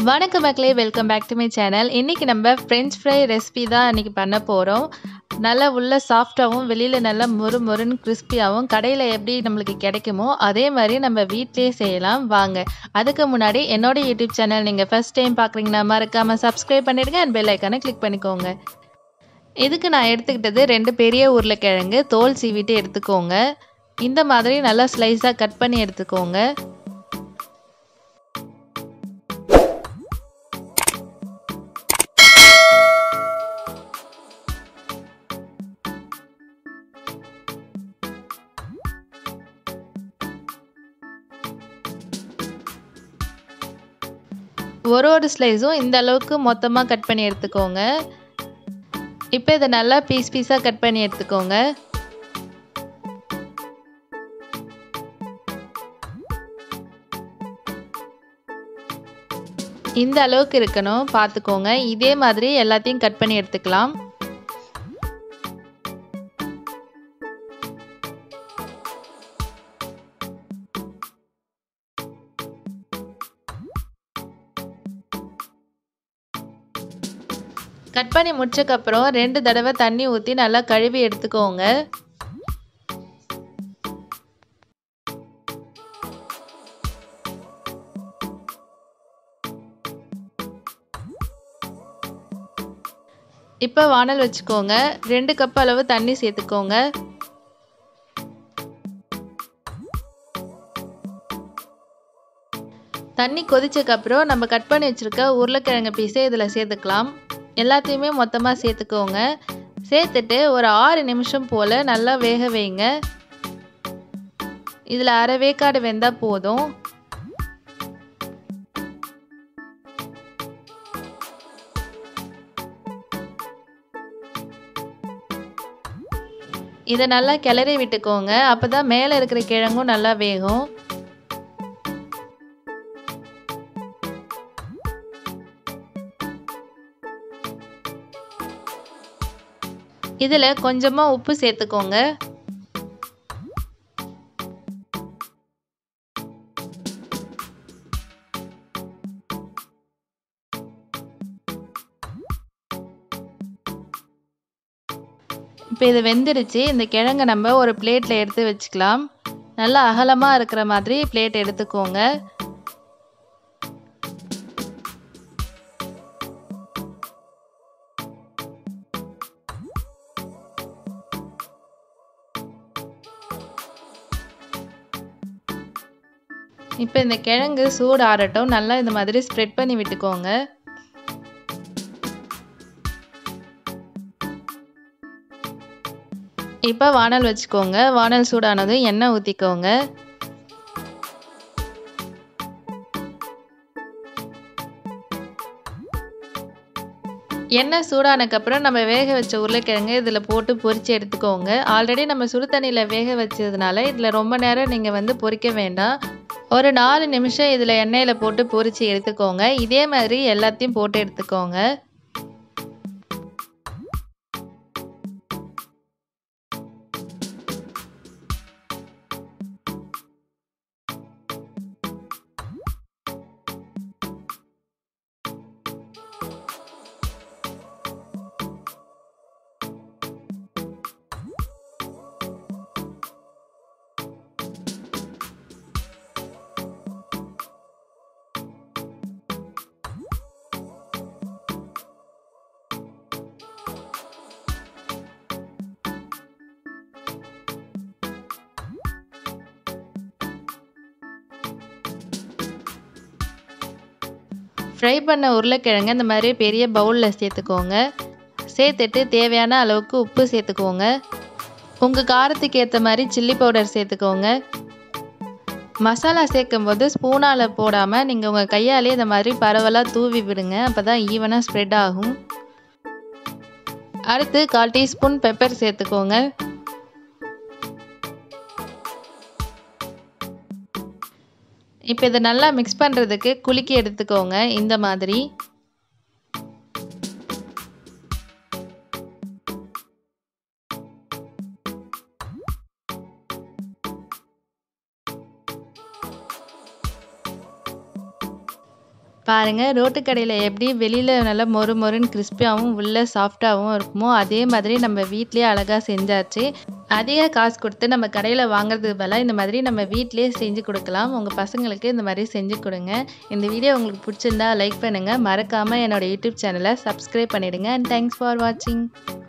வணக்கம் மக்களே welcome back to my channel இன்றைக்கி நம்ம ஃப்ரெஞ்ச் ஃப்ரை ரெசிபி தான் இன்றைக்கி பண்ண போகிறோம் நல்லா உள்ள சாஃப்டாகவும் வெளியில் நல்லா மொறு மொறுன்னு கிறிஸ்பியாகவும் கடையில் எப்படி நம்மளுக்கு கிடைக்குமோ அதே மாதிரி நம்ம வீட்டிலே செய்யலாம் வாங்க அதுக்கு முன்னாடி என்னோட யூடியூப் சேனல் நீங்கள் ஃபஸ்ட் டைம் பார்க்குறீங்கன்னா மறக்காமல் சப்ஸ்கிரைப் பண்ணிடுங்க அண்ட் பெல் ஐக்கானை கிளிக் பண்ணிக்கோங்க இதுக்கு நான் எடுத்துக்கிட்டது ரெண்டு பெரிய உருளைக்கிழங்கு தோல் சீவிட்டு எடுத்துக்கோங்க இந்த மாதிரி நல்லா ஸ்லைஸாக கட் பண்ணி எடுத்துக்கோங்க ஒரு ஒரு ஸ்லைஸும் இந்த அளவுக்கு மொத்தமாக கட் பண்ணி எடுத்துக்கோங்க இப்போ இதை நல்லா பீஸ் பீஸாக கட் பண்ணி எடுத்துக்கோங்க இந்த அளவுக்கு இருக்கணும் பார்த்துக்கோங்க இதே மாதிரி எல்லாத்தையும் கட் பண்ணி எடுத்துக்கலாம் கட் பண்ணி முடிச்சக்கப்புறம் ரெண்டு தடவை தண்ணி ஊற்றி நல்லா கழுவி எடுத்துக்கோங்க இப்போ வானல் வச்சுக்கோங்க ரெண்டு கப் அளவு தண்ணி சேர்த்துக்கோங்க தண்ணி கொதிச்சக்கப்புறம் நம்ம கட் பண்ணி வச்சுருக்க உருளைக்கிழங்கு பீஸை இதில் சேர்த்துக்கலாம் எல்லாத்தையுமே மொத்தமாக சேர்த்துக்கோங்க சேர்த்துட்டு ஒரு ஆறு நிமிஷம் போல் நல்லா வேக வைங்க இதில் அரை வேக்காடு வெந்தால் போதும் இதை நல்லா கிளறி விட்டுக்கோங்க அப்போ தான் மேலே இருக்கிற கிழங்கும் நல்லா வேகும் இதில் கொஞ்சமாக உப்பு சேர்த்துக்கோங்க இப்போ இது வெந்துருச்சு இந்த கிழங்கை நம்ம ஒரு பிளேட்டில் எடுத்து வச்சுக்கலாம் நல்லா அகலமாக இருக்கிற மாதிரி பிளேட் எடுத்துக்கோங்க இப்போ இந்த கிழங்கு சூடு ஆறட்டும் நல்லா இந்த மாதிரி ஸ்ப்ரெட் பண்ணி விட்டுக்கோங்க இப்போ வானல் வச்சுக்கோங்க வானல் சூடானதும் எண்ணெய் ஊற்றிக்கோங்க எண்ணெய் சூடானக்கப்புறம் நம்ம வேக வச்ச உருளைக்கிழங்கு இதில் போட்டு பொரித்து எடுத்துக்கோங்க ஆல்ரெடி நம்ம சுடு தண்ணியில் வேக வச்சதுனால இதில் ரொம்ப நேரம் நீங்கள் வந்து பொரிக்க வேண்டாம் ஒரு நாலு நிமிஷம் இதில் எண்ணெயில் போட்டு பொரித்து எடுத்துக்கோங்க இதே மாதிரி எல்லாத்தையும் போட்டு எடுத்துக்கோங்க ஃப்ரை பண்ண உருளைக்கிழங்கு இந்த மாதிரி பெரிய பவுலில் சேர்த்துக்கோங்க சேர்த்துட்டு தேவையான அளவுக்கு உப்பு சேர்த்துக்கோங்க உங்கள் காரத்துக்கு ஏற்ற மாதிரி சில்லி பவுடர் சேர்த்துக்கோங்க மசாலா சேர்க்கும் போது ஸ்பூனால் போடாமல் நீங்கள் உங்கள் கையாலே இந்த மாதிரி பரவலாக தூவி விடுங்க அப்போ தான் ஈவனாக ஸ்ப்ரெட் ஆகும் அடுத்து கால் டீஸ்பூன் பெப்பர் சேர்த்துக்கோங்க இப்போ இதை நல்லா மிக்ஸ் பண்ணுறதுக்கு குலுக்கி எடுத்துக்கோங்க இந்த மாதிரி பாருங்க ரோட்டு கடையில் எப்படி வெளியில் நல்லா மொறு மொறுன்னு கிறிஸ்பியாகவும் உள்ளே சாஃப்டாகவும் இருக்குமோ அதே மாதிரி நம்ம வீட்லேயே அழகாக செஞ்சாச்சு அதிக காசு கொடுத்து நம்ம கடையில் வாங்குறதுக்கு பதிலாக இந்த மாதிரி நம்ம வீட்டிலேயே செஞ்சு கொடுக்கலாம் உங்கள் பசங்களுக்கு இந்த மாதிரி செஞ்சு கொடுங்க இந்த வீடியோ உங்களுக்கு பிடிச்சிருந்தா லைக் பண்ணுங்கள் மறக்காமல் என்னோட யூடியூப் சேனலை சப்ஸ்கிரைப் பண்ணிடுங்க அண்ட் தேங்க்ஸ் ஃபார் வாட்சிங்